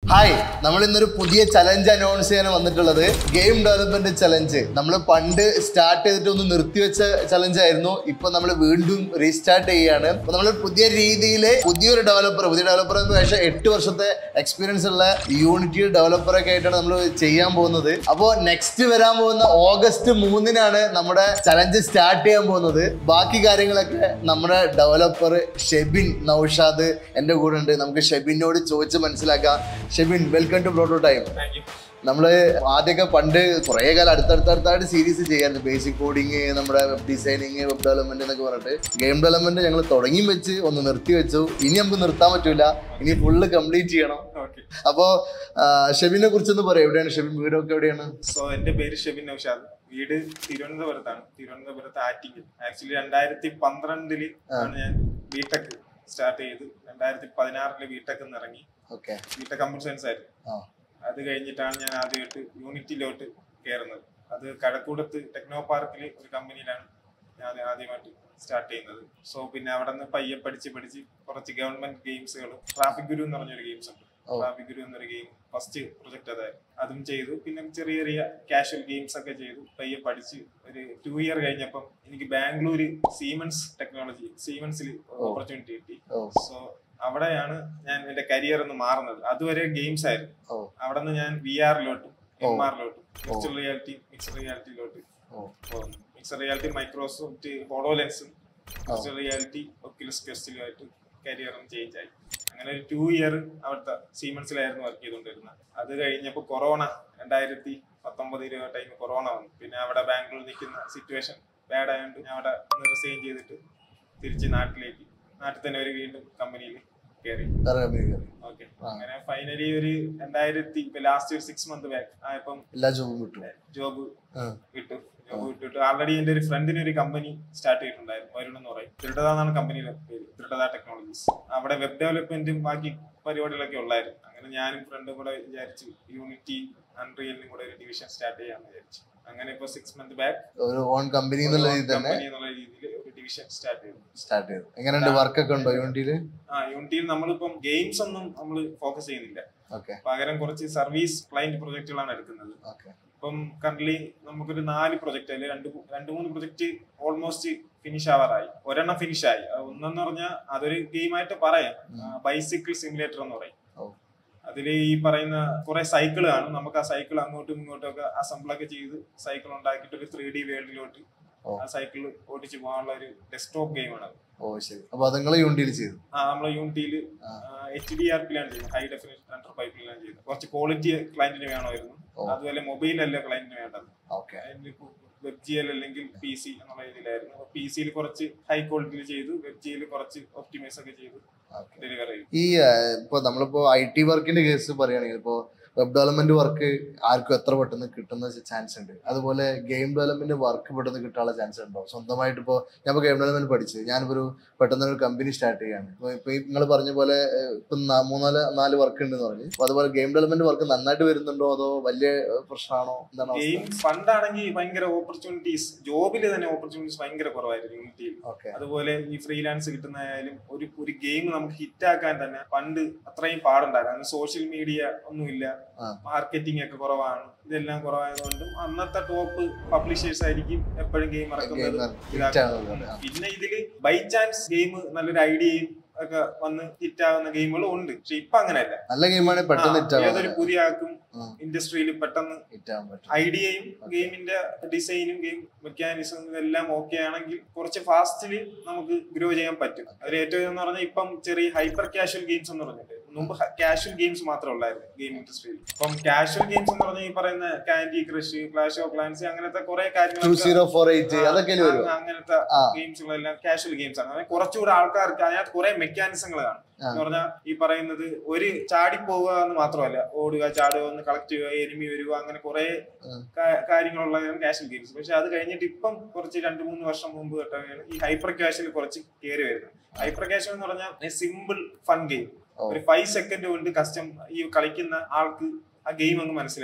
Hi നമ്മൾ ഇന്നൊരു പുതിയ ചലഞ്ച് അനൗൺസ് ചെയ്യാൻ വന്നിട്ടുള്ളത് ഗെയിം ഡെവലപ്മെന്റ് ചലഞ്ച് നമ്മൾ പണ്ട് സ്റ്റാർട്ട് ചെയ്തിട്ട് ഒന്ന് നിർത്തിവെച്ച ചലഞ്ച് ആയിരുന്നു ഇപ്പൊ നമ്മൾ വീണ്ടും റീസ്റ്റാർട്ട് ചെയ്യാണ് അപ്പൊ നമ്മൾ പുതിയ രീതിയിൽ പുതിയൊരു ഡെവലപ്പർ പുതിയ ഡെവലപ്പർ എന്ന് വെച്ചാൽ എട്ട് വർഷത്തെ എക്സ്പീരിയൻസ് ഉള്ള യൂണിറ്റി ഡെവലപ്പറൊക്കെ ആയിട്ടാണ് നമ്മൾ ചെയ്യാൻ പോകുന്നത് അപ്പോൾ നെക്സ്റ്റ് വരാൻ പോകുന്ന ഓഗസ്റ്റ് മൂന്നിനാണ് നമ്മുടെ ചലഞ്ച് സ്റ്റാർട്ട് ചെയ്യാൻ പോകുന്നത് ബാക്കി കാര്യങ്ങളൊക്കെ നമ്മുടെ ഡെവലപ്പർ ഷെബിൻ നൌഷാദ് എൻ്റെ കൂടെ ഉണ്ട് നമുക്ക് ഷെബിനോട് ചോദിച്ച് മനസ്സിലാക്കാം Shebin welcome to proto time നമ്മള് ആദ്യമൊക്കെ പണ്ട് കുറേ കാലം അടുത്തടുത്തടുത്തായിട്ട് സീരീസ് ചെയ്യാറുണ്ട് ബേസിക് കോഡിങ് നമ്മുടെ വെബ് ഡിസൈനിങ് വെബ് ഡെവലപ്മെന്റ് എന്നൊക്കെ പറഞ്ഞിട്ട് ഗെയിം ഡെവലപ്മെന്റ് ഞങ്ങൾ തുടങ്ങി വെച്ച് ഒന്ന് നിർത്തി വെച്ചു ഇനി നമുക്ക് നിർത്താൻ പറ്റൂല ഇനി ഫുള്ള് കംപ്ലീറ്റ് ചെയ്യണം ഓക്കെ അപ്പോ ആ, ഷെബിനെ കുറിച്ചൊന്ന് പറയാം എവിടെയാണ് ഷെബിൻ വീടൊക്കെ എവിടെയാണ് സോ എന്റെ പേര് ഷെബിൻ നൌഷാദ് വീട് തിരുവനന്തപുരത്താണ് തിരുവനന്തപുരത്ത് ആറ്റിങ്ങൽ ആക്ച്വലി രണ്ടായിരത്തി പന്ത്രണ്ടില് ആണ് ഞാൻ ബിടെക് സ്റ്റാർട്ട് ചെയ്ത് രണ്ടായിരത്തി പതിനാറില് ബിടെക് ഇറങ്ങി ഓക്കെ ബിടെക് കമ്പ്യൂട്ടർ സയൻസ് ആയിരുന്നു ആ അത് കഴിഞ്ഞിട്ടാണ് ഞാൻ ആദ്യമായിട്ട് യൂണിറ്റിലോട്ട് കയറുന്നത് അത് കഴക്കൂടത്ത് ടെക്നോ പാർക്കിൽ ഒരു കമ്പനിയിലാണ് ഞാൻ ആദ്യമായിട്ട് സ്റ്റാർട്ട് ചെയ്യുന്നത് സോ പിന്നെ അവിടെ നിന്ന് പയ്യെ പഠിച്ച് പഠിച്ച് കുറച്ച് ഗവൺമെന്റ് ഗെയിംസുകൾ ട്രാഫിക് ഗുരു എന്ന് പറഞ്ഞൊരു ഗെയിംസ് ഉണ്ട് ഓ. ട്രാഫിക് ഗുരു എന്നൊരു ഗെയിം ഫസ്റ്റ് പ്രൊജക്ട് അതായിരുന്നു അതും ചെയ്തു പിന്നെ ചെറിയ ചെറിയ കാഷ്വൽ ഗെയിംസ് ഒക്കെ ചെയ്തു പയ്യെ പഠിച്ച് ഒരു ടു ഇയർ കഴിഞ്ഞപ്പം എനിക്ക് ബാംഗ്ലൂര് സീമൻസ് ടെക്നോളജി സീമൻസിൽ ഓപ്പർച്യൂണിറ്റി കിട്ടി ഓ സോ അവിടെയാണ് ഞാൻ എന്റെ കരിയർ ഒന്ന് മാറുന്നത് അതുവരെ ഗെയിംസ് ആയിരുന്നു ഓ അവിടെ നിന്ന് ഞാൻ വി ആറിലോട്ടും എം ആറിലോട്ടും വിർച്വൽ റിയാലിറ്റി മിക്സഡ് റിയാലിറ്റിയിലോട്ട് ഓ പോകുന്നു മിക്സഡ് റിയാലിറ്റി മൈക്രോസോഫ്റ്റ് ഹോളോലെൻസും വിർച്വൽ റിയാലിറ്റി ഒക്യുലസ് ക്വസ്റ്റിലുമായിട്ട് കരിയർ ചേഞ്ച് ആയി അങ്ങനെ ഒരു ടു ഇയർ അവിടുത്തെ സീമൻസിലായിരുന്നു വർക്ക് ചെയ്തുകൊണ്ടിരുന്നത് അത് കഴിഞ്ഞപ്പോൾ കൊറോണ രണ്ടായിരത്തി പത്തൊമ്പത് ഇരുപത് ടൈം കൊറോണ വന്നു പിന്നെ അവിടെ ബാംഗ്ലൂർ നിൽക്കുന്ന സിറ്റുവേഷൻ ബാഡ് ആയതുകൊണ്ട് ഞാൻ അവിടെ റിസൈൻ ചെയ്തിട്ട് തിരിച്ച് നാട്ടിലേക്ക് നാട്ടിൽ തന്നെ ഒരു വീണ്ടും കമ്പനിയിൽ കയറി വേറെ company കയറി. ഓക്കെ അങ്ങനെ ഫൈനലി ഒരു രണ്ടായിരത്തി ഇപ്പൊ ലാസ്റ്റ് ഒരു സിക്സ് മന്ത് ബാക്ക് ആയപ്പം എല്ലാ ജോബും കിട്ടും ജോബ് ആ. കിട്ടു ജോബ് കിട്ടിട്ട് ആൾറെഡി എന്റെ ഒരു ഫ്രണ്ടിന് ഒരു കമ്പനി സ്റ്റാർട്ട് ചെയ്തിട്ടുണ്ടായിരുന്നു വരുൺ എന്ന് പറയും ദൃഢത എന്നാണ് കമ്പനിയുടെ പേര് ദൃഢത ടെക്നോളജീസ് അവിടെ വെബ് ഡെവലപ്മെന്റും ബാക്കി പരിപാടികളൊക്കെ ഉള്ളായിരുന്നു അങ്ങനെ ഞാനും ഫ്രണ്ടും കൂടെ വിചാരിച്ചു യൂണിറ്റി അൺറിയലിനും കൂടെ ഒരു ഡിവിഷൻ സ്റ്റാർട്ട് ചെയ്യാന്ന് വിചാരിച്ചു അങ്ങനെ ഇപ്പൊ സിക്സ് മന്ത് ബാക്ക് ഒരു ഓൺ കമ്പനി എന്നുള്ള രീതിയിൽ തന്നെ കമ്പനി എന്നുള്ള രീതിയിൽ ഒരു ഡിവിഷൻ സ്റ്റാർട്ട് ചെയ്തു സ്റ്റാർട്ട് ചെയ്തു എങ്ങനെയുണ്ട് വർക്കൊക്കെ ഉണ്ടോ യൂണിറ്റിയിൽ ആ യൂണിറ്റിയിൽ നമ്മളിപ്പം ഗെയിംസ് ഒന്നും നമ്മൾ ഫോക്കസ് ചെയ്യുന്നില്ല ഓക്കെ പകരം കുറച്ച് സർവീസ് ക്ലയന്റ് പ്രൊജക്ടുകളാണ് എടുക്കുന്നത് ഓക്കെ ഇപ്പം കറന്റ് നമുക്കൊരു നാല് പ്രൊജക്ട് അതിൽ രണ്ട് മൂ- രണ്ട് മൂന്ന് പ്രൊജക്ട് ഓൾമോസ്റ്റ് ഫിനിഷ് ആവാറായി ഒരെണ്ണം ഫിനിഷ് ആയി അത് ഒന്നെന്ന് പറഞ്ഞാൽ അതൊരു ഗെയിമായിട്ട് പറയാം ബൈസിക്കിൾ സിമുലേറ്റർ എന്ന് പറയും ഓ അതിൽ ഈ പറയുന്ന കുറെ സൈക്കിൾ കാണും നമുക്ക് ആ സൈക്കിൾ അങ്ങോട്ടും ഇങ്ങോട്ടും ഒക്കെ അസംബിൾ ഒക്കെ ചെയ്ത് സൈക്കിൾ ഉണ്ടാക്കിയിട്ട് ഒരു ത്രീ ഡി വേൾഡിലോട്ട് ഓ. ആ സൈക്കിൾ ഓടിച്ച് പോകാനുള്ള ഒരു ഡെസ്ക്ടോപ്പ് ഗെയിമാണ് അത് ഓ ശരി അപ്പൊ അത് നിങ്ങൾ യൂണിറ്റിയിൽ ചെയ്തു ആ നമ്മളെ യൂണിറ്റിയിൽ ആ. എച്ച് ഡി ആർ പിയിലാണ് ചെയ്യുന്നത് ഹൈ ഡെഫിനേഷൻ അണ്ടർ പൈപ്പിലാണ് ചെയ്യുന്നത് കുറച്ച് ക്വാളിറ്റി ക്ലയന്റിന് വേണമായിരുന്നു ഓ. അതുപോലെ മൊബൈലല്ല ക്ലയന്റിന് വേണ്ടത് ഓക്കെ വെബ് ജി എൽ അല്ലെങ്കിൽ പി സി എന്നുള്ള രീതിയിലായിരുന്നു പി സിയിൽ കുറച്ച് ഹൈ ക്വാളിറ്റിയിൽ ചെയ്തു വെബ് ജിയിൽ കുറച്ച് ഒപ്റ്റിമൈസ് ഒക്കെ ചെയ്തു ഓക്കെ ഡെലിവർ ചെയ്തു ഈ ആ, ഇപ്പൊ നമ്മളിപ്പോ ഐ ടി വർക്കിന്റെ കേസ് പറയുകയാണെങ്കിൽ ഇപ്പോ വെബ് ഡെവലപ്മെന്റ് വർക്ക് ആർക്കും എത്ര പെട്ടെന്ന് കിട്ടുന്ന ചാൻസ് ഉണ്ട് അതുപോലെ ഗെയിം ഡെവലപ്മെന്റ് വർക്ക് പെട്ടെന്ന് കിട്ടാനുള്ള ചാൻസ് ഉണ്ടോ സ്വന്തമായിട്ട് ഇപ്പോൾ ഞാൻ ഇപ്പോൾ ഗെയിം ഡെവലപ്മെന്റ് പഠിച്ച് ഞാനിപ്പോ ഒരു പെട്ടെന്ന് ഒരു കമ്പനി സ്റ്റാർട്ട് ചെയ്യാണ് ഇപ്പൊ ഇപ്പൊ നിങ്ങൾ പറഞ്ഞ പോലെ ഏഹ്, ഇപ്പൊ നാ- മൂന്നാല് നാല് വർക്ക് ഉണ്ടെന്ന് പറഞ്ഞു അപ്പൊ അതുപോലെ ഗെയിം ഡെവലപ്മെന്റ് വർക്ക് നന്നായിട്ട് വരുന്നുണ്ടോ അതോ വലിയ ഏഹ്, പ്രശ്നമാണോ എന്താണ് ഗെയിം ഫണ്ടാണെങ്കിൽ ഭയങ്കര ഓപ്പർച്യൂണിറ്റീസ് ജോബിൽ തന്നെ ഓപ്പർച്യൂണിറ്റീസ് ഭയങ്കര കുറവായിരുന്നു യൂണിറ്റിയിൽ ഓക്കെ അതുപോലെ ഈ ഫ്രീലാൻസ് കിട്ടുന്നതായാലും ഒരു ഒരു ഗെയിം നമുക്ക് ഹിറ്റാക്കാൻ തന്നെ പണ്ട് അത്രയും പാടുണ്ടായിരുന്നു സോഷ്യൽ മീഡിയ ഒന്നുമില്ല ആ. മാർക്കറ്റിംഗ് ഒക്കെ കുറവാണ് ഇതെല്ലാം കുറവായതുകൊണ്ടും അന്നത്തെ ടോപ്പ് പബ്ലിഷേഴ്സ് ആയിരിക്കും എപ്പോഴും ഗെയിം ഇറക്കുന്നത് ഗെയിമർ ഹിറ്റ് ഇതാക്കുന്നത്. ആകുന്നത് പിന്നെ ഇതില് ബൈ ചാൻസ് ഗെയിം നല്ലൊരു ഐഡിയയും ഒക്കെ വന്ന് ഹിറ്റ് ആവുന്ന ഗെയിമുകളും ഉണ്ട് പക്ഷെ ഇപ്പൊ അങ്ങനെയല്ല നല്ല ഗെയിമാണ് പെട്ടെന്ന് ഹിറ്റ് ആ, ഏതൊരു ആവാൻ പുതിയ ആൾക്കും ആ. ഇൻഡസ്ട്രിയിൽ പെട്ടെന്ന് ഹിറ്റ് ആവാൻ പറ്റും ഐഡിയയും ഗെയിമിന്റെ ഡിസൈനും ഗെയിം മെക്കാനിസം ഇതെല്ലാം ഓക്കെ ആണെങ്കിൽ കുറച്ച് ഫാസ്റ്റില് നമുക്ക് ഗ്രോ ചെയ്യാൻ പറ്റും അതിൽ ഏറ്റവും എന്ന് പറഞ്ഞാൽ ഇപ്പം ചെറിയ ഹൈപ്പർ കാഷ്വൽ ഗെയിംസ് എന്ന് പറഞ്ഞിട്ട് മുമ്പ് കാഷ്വൽ ഗെയിംസ് മാത്രമേ ഉള്ളായിരുന്നു ഗെയിം ഇൻഡസ്ട്രിയിൽ ഇപ്പം കാഷ്വൽ ഗെയിംസ് എന്ന് പറഞ്ഞാൽ ഈ പറയുന്ന Candy Crush Clash of Clans അങ്ങനത്തെ കുറെ ടു കാര്യങ്ങൾ സീറോ ഫോർ എയ്റ്റ് അതൊക്കെ വരും അങ്ങനത്തെ ആ. ഗെയിംസുകളെല്ലാം കാഷ്വൽ ഗെയിംസ് ആണ് അതായത് കുറച്ചുകൂടെ ആൾക്കാർക്ക് അതിനകത്ത് കുറെ മെക്കാനിസങ്ങൾ കാണും ആ. എന്ന് പറഞ്ഞാൽ ഈ പറയുന്നത് ഒരു ചാടി പോവുക എന്ന് മാത്രമല്ല ഓടുക ചാടുക ഒന്ന് കളക്ട് ചെയ്യുക എനിമി വരിക അങ്ങനെ കുറെ ഉം. കാര്യങ്ങളുള്ള കാഷ്വൽ ഗെയിംസ് പക്ഷെ അത് കഴിഞ്ഞിട്ട് ഇപ്പം കുറച്ച് രണ്ട് മൂന്ന് വർഷം മുമ്പ് തൊട്ടാണ് ഈ ഹൈപ്പർ കാഷ്വൽ കുറച്ച് കയറി വരുന്നത് ഹൈപ്പർ കാഷ്വൽ എന്ന് പറഞ്ഞാൽ സിമ്പിൾ ഫൺ ഗെയിം ഓ. ഒരു ഫൈവ് സെക്കൻഡ് കൊണ്ട് കസ്റ്റം ഈ കളിക്കുന്ന ആൾക്ക് ആ ഗെയിം അങ്ങ് മനസ്സിലാവും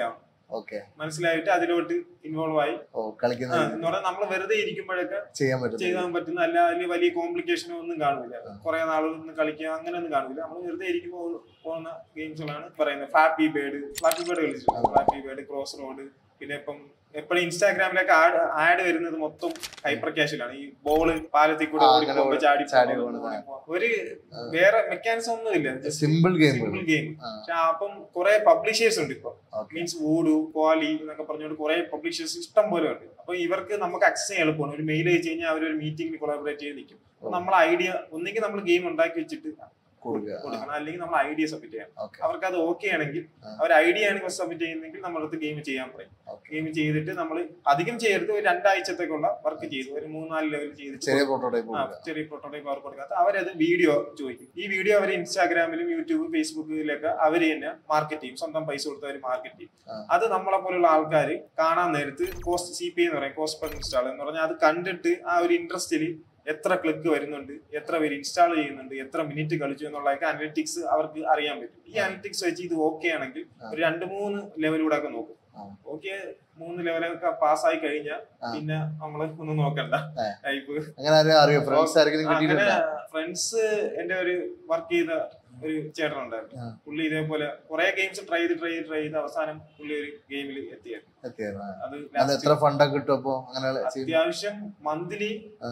ഓക്കെ മനസ്സിലായിട്ട് അതിലോട്ട് ഇൻവോൾവ് ആയി ഓ ആ, കളിക്കുന്നത് എന്ന് പറഞ്ഞാൽ നമ്മൾ വെറുതെ ഇരിക്കുമ്പോഴൊക്കെ ചെയ്യാൻ പറ്റും ചെയ്യാൻ പറ്റുന്ന അല്ല അതിൽ വലിയ കോംപ്ലിക്കേഷനോ ഒന്നും കാണില്ല കുറെ നാളൊന്നും കളിക്കുക അങ്ങനെ ഒന്നും കാണില്ല നമ്മൾ വെറുതെ ഇരിക്കുമ്പോൾ പോകുന്ന ഗെയിംസുകളാണ് പറയുന്നത് ഫ്ലാപ്പി ബേഡ് ഫ്ലാപ്പി ബേഡ് കളിച്ചു ഫ്ലാപ്പി ബേഡ് ക്രോസ് റോഡ് പിന്നെ ഇപ്പം എപ്പോഴും ഇൻസ്റ്റാഗ്രാമിലൊക്കെ ആഡ് ആഡ് വരുന്നത് മൊത്തം ഹൈപ്പർ ക്യാഷിലാണ് ഈ ബോള് പാലത്തിൽ കൂടെ ആ, ഓടി അങ്ങനെ പോകുമ്പോ ചാടി ചാടി പോകുന്നത്, പോകുന്നത്. ഓടി പോകുന്നത്. ഒരു വേറെ മെക്കാനിസം ഒന്നും ഇല്ല സിമ്പിൾ ഗെയിമുകൾ സിമ്പിൾ ഗെയിം ആ. പക്ഷെ അപ്പം കുറെ പബ്ലിഷേഴ്സ് ഉണ്ട് ഇപ്പൊ ഓക്കെ മീൻസ് വൂഡു ക്വാലി എന്നൊക്കെ പറഞ്ഞുകൊണ്ട് കുറെ പബ്ലിഷേഴ്സ് ഇഷ്ടം പോലെ ഉണ്ട് അപ്പൊ ഇവർക്ക് നമുക്ക് ആക്സസ് ചെയ്യാൻ എളുപ്പമാണ് ഒരു മെയിൽ അയച്ചു കഴിഞ്ഞാൽ അവർ ഒരു മീറ്റിംഗിൽ കൊളാബറേറ്റ് ചെയ്ത് നിൽക്കും അപ്പൊ നമ്മൾ ഐഡിയ ഒന്നെങ്കിൽ നമ്മൾ ഗെയിം ഉണ്ടാക്കി വെച്ചിട്ട് കൊടുക്കുക കൊടുക്കണം അല്ലെങ്കിൽ നമ്മൾ ഐഡിയ സബ്മിറ്റ് ചെയ്യണം ഓക്കെ അവർക്ക് അത് ഓക്കെ ആണെങ്കിൽ ആ. അവർ ഐഡിയ ആണ് സബ്മിറ്റ് ചെയ്യുന്നെങ്കിൽ നമ്മളടുത്ത് ഗെയിം ചെയ്യാൻ പറയും ഓക്കെ ഗെയിം ചെയ്തിട്ട് നമ്മൾ അധികം ചെയ്യരുത് ഒരു രണ്ടാഴ്ചത്തേക്കുള്ള വർക്ക് ചെയ്തു ഒരു മൂന്നാല് ലെവൽ ചെയ്തിട്ട് ചെറിയ പ്രോട്ടോടൈപ്പ് ആ, ചെറിയ പ്രോട്ടോടൈപ്പ് അവർക്ക് കൊടുക്കാത്ത അവരത് വീഡിയോ ചോദിക്കും ഈ വീഡിയോ അവർ ഇൻസ്റ്റാഗ്രാമിലും യൂട്യൂബ് ഫേസ്ബുക്കിലൊക്കെ അവർ തന്നെ മാർക്കറ്റ് ചെയ്യും സ്വന്തം പൈസ കൊടുത്ത് അവർ മാർക്കറ്റ് ചെയ്യും ആ. അത് നമ്മളെ പോലുള്ള ആൾക്കാർ കാണാൻ നേരത്ത് കോസ്റ്റ് സി പി എന്ന് പറയും കോസ്റ്റ് പെർ ഇൻസ്റ്റാൾ എന്ന് പറഞ്ഞാൽ അത് കണ്ടിട്ട് ആ ഒരു ഇൻട്രസ്റ്റിൽ എത്ര ക്ലിക്ക് വരുന്നുണ്ട് എത്ര പേര് ഇൻസ്റ്റാൾ ചെയ്യുന്നുണ്ട് എത്ര മിനിറ്റ് കളിച്ചു എന്നുള്ളതൊക്കെ അനലിറ്റിക്സ് അവർക്ക് അറിയാൻ പറ്റും ഈ അനലിറ്റിക്സ് വെച്ച് ഇത് ഓക്കെ ആണെങ്കിൽ ആ. ഒരു രണ്ട് മൂന്ന് ലെവലൂടെ ഒക്കെ നോക്കും ആ. ഓക്കെ മൂന്ന് ലെവലൊക്കെ പാസ്സായി കഴിഞ്ഞാൽ ആ. പിന്നെ നമ്മള് ഒന്നും നോക്കണ്ട ആ. ടൈപ്പ് അങ്ങനെ ആരും അറിയോ ഫ്രണ്ട്സ് ആർക്കെങ്കിലും അങ്ങനെ കിട്ടിയിട്ടുണ്ടോ ഫ്രണ്ട്സ് എന്റെ ഒരു വർക്ക് ചെയ്ത ഒരു ചേട്ടൻ ഉണ്ടായിരുന്നു ആ. പുള്ളി ഇതേപോലെ കുറെ ഗെയിംസ് ട്രൈ ചെയ്ത് ട്രൈ ചെയ്ത് ട്രൈ ചെയ്ത് അവസാനം പുള്ളി ഒരു ഗെയിമിൽ എത്തിയായിരുന്നു എത്തിയത് ആ. അത് അത് last എത്ര ഫണ്ടൊക്കെ കിട്ടും അപ്പൊ അങ്ങനെ ചെയ്ത് അത്യാവശ്യം മന്ത്ലി ആ.